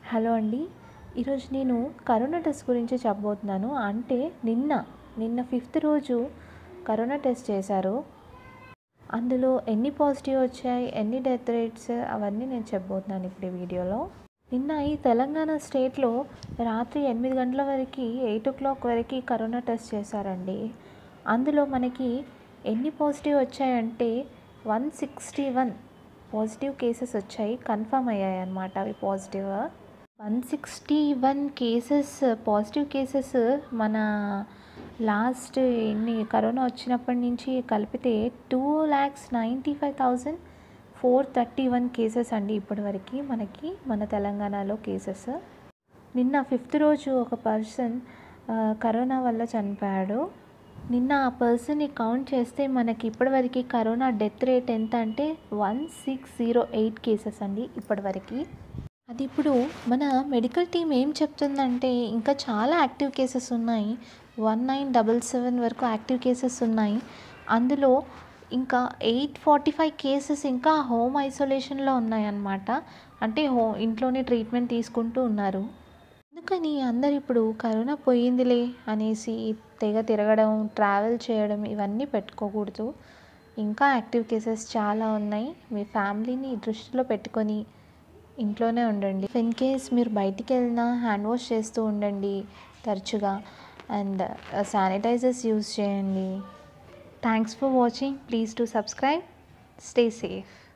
hello అండి ఈరోజు నేను కరోనా టెస్ట్ గురించి చెప్పబోతున్నాను అంటే నిన్న నిన్న ఫిఫ్త్ రోజు కరోనా టెస్ట్ చేశారు అందులో ఎన్ని పాజిటివ్ వచ్చాయి ఎన్ని డెత్ రేట్స్ అవన్నీ నేను చెప్పబోతున్నాను ఇప్పుడు ఈ వీడియోలో నిన్న ఈ తెలంగాణ స్టేట్లో రాత్రి ఎనిమిది గంటల వరకు ఎయిట్ ఓ క్లాక్ వరకు కరోనా టెస్ట్ చేశారండి అందులో మనకి ఎన్ని పాజిటివ్ వచ్చాయంటే one sixty one positive cases వచ్చాయి కన్ఫర్మ్ అయ్యాయి అన్నమాట అవి positive one sixty one cases positive cases మన లాస్ట్ ఎన్ని కరోనా వచ్చినప్పటి నుంచి కలిపితే two lakhs ninety five thousand four thirty one cases అండి ఇప్పటివరకు మనకి మన తెలంగాణలో కేసెస్ నిన్న ఫిఫ్త్ రోజు ఒక పర్సన్ కరోనా వల్ల చనిపోయాడు నిన్న ఆ పర్సన్ని కౌంట్ చేస్తే మనకి ఇప్పటివరకు కరోనా డెత్ రేట్ ఎంత అంటే one six zero eight cases అండి ఇప్పటివరకు అది ఇప్పుడు మన మెడికల్ టీం ఏం చెప్తుందంటే ఇంకా చాలా యాక్టివ్ కేసెస్ ఉన్నాయి వన్ నైన్ డబల్ సెవెన్ వరకు యాక్టివ్ కేసెస్ ఉన్నాయి అందులో ఇంకా ఎయిట్ ఫార్టీ ఫైవ్ కేసెస్ ఇంకా హోమ్ ఐసోలేషన్లో ఉన్నాయన్నమాట అంటే హో ఇంట్లోనే ట్రీట్మెంట్ తీసుకుంటూ ఉన్నారు అందుకని అందరు ఇప్పుడు కరోనా పోయిందిలే అనేసి తెగ తిరగడం ట్రావెల్ చేయడం ఇవన్నీ పెట్టుకోకూడదు ఇంకా యాక్టివ్ కేసెస్ చాలా ఉన్నాయి మీ ఫ్యామిలీని దృష్టిలో పెట్టుకొని ఇంట్లోనే ఉండండి ఇన్ కేస్ మీరు బయటికి వెళ్ళినా హ్యాండ్ వాష్ చేస్తూ ఉండండి తరచుగా అండ్ శానిటైజర్స్ యూస్ చేయండి thanks for watching please to subscribe stay safe